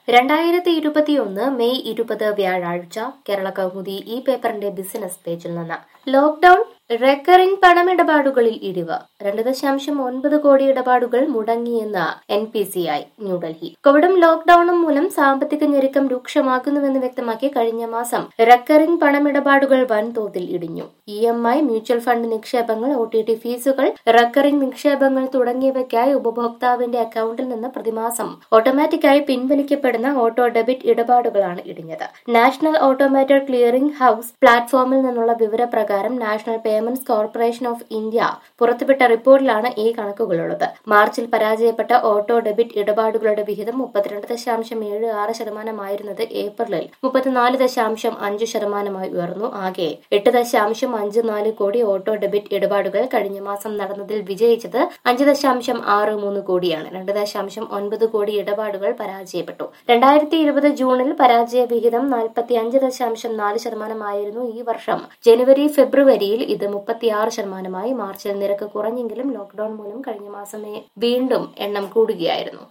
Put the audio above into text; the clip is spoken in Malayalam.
രണ്ടായിരത്തി ഇരുപത്തിയൊന്ന് മെയ് ഇരുപത് വ്യാഴാഴ്ച കേരള കൗമുദി ഈ പേപ്പറിന്റെ ബിസിനസ് പേജിൽ നിന്ന് ലോക്ഡൌൺ റെക്കറിംഗ് പണമിടപാടുകളിൽ ഇടിവ് രണ്ട് ദശാംശം ഒൻപത് കോടി ഇടപാടുകൾ മുടങ്ങിയെന്ന് N P C I New Delhi കോവിഡും ലോക്ഡൌണും മൂലം സാമ്പത്തിക ഞെരുക്കം രൂക്ഷമാക്കുന്നുവെന്ന് വ്യക്തമാക്കി കഴിഞ്ഞ മാസം റെക്കറിംഗ് പണമിടപാടുകൾ വൻതോതിൽ ഇടിഞ്ഞു E M I mutual fund നിക്ഷേപങ്ങൾ ഒ ടി ടി ഫീസുകൾ റെക്കറിംഗ് നിക്ഷേപങ്ങൾ തുടങ്ങിയവയ്ക്കായി ഉപഭോക്താവിന്റെ അക്കൌണ്ടിൽ നിന്ന് പ്രതിമാസം ഓട്ടോമാറ്റിക്കായി പിൻവലിക്കപ്പെടുന്ന ഓട്ടോ ഡെബിറ്റ് ഇടപാടുകളാണ് ഇടിഞ്ഞത് നാഷണൽ ഓട്ടോമേറ്റഡ് ക്ലിയറിംഗ് ഹൌസ് പ്ലാറ്റ്ഫോമിൽ നിന്നുള്ള വിവരപ്രകാരം National Payments Corporation of India പുറത്തുവിട്ട റിപ്പോർട്ടിലാണ് ഈ കണക്കുകളുള്ളത് മാർച്ചിൽ പരാജയപ്പെട്ട ഓട്ടോ ഡെബിറ്റ് ഇടപാടുകളുടെ വിഹിതം മുപ്പത്തിരണ്ട് ദശാംശം ഏഴ് ആറ് ശതമാനമായിരുന്നത് ഏപ്രിലിൽ മുപ്പത്തിനാല് ദശാംശം അഞ്ച് ശതമാനമായി ഉയർന്നു ആകെ എട്ട് ദശാംശം അഞ്ച് നാല് കോടി ഓട്ടോ ഡെബിറ്റ് ഇടപാടുകൾ കഴിഞ്ഞ മാസം നടന്നതിൽ വിജയിച്ചത് അഞ്ച് ദശാംശം ആറ് മൂന്ന് കോടിയാണ് രണ്ട് ദശാംശം ഒൻപത് കോടി ഇടപാടുകൾ പരാജയപ്പെട്ടു രണ്ടായിരത്തി ഇരുപത് ജൂണിൽ പരാജയ വിഹിതം നാൽപ്പത്തി അഞ്ച് ദശാംശം നാല് ശതമാനമായിരുന്നു ഈ വർഷം ജനുവരി ഫെബ്രുവരിയിൽ ഇത് മുപ്പത്തിയാറ് ശതമാനമായി മാർച്ചിൽ നിരക്ക് കുറഞ്ഞെങ്കിലും ലോക്ഡൌൺ മൂലം കഴിഞ്ഞ മാസമേ വീണ്ടും എണ്ണം കൂടുകയായിരുന്നു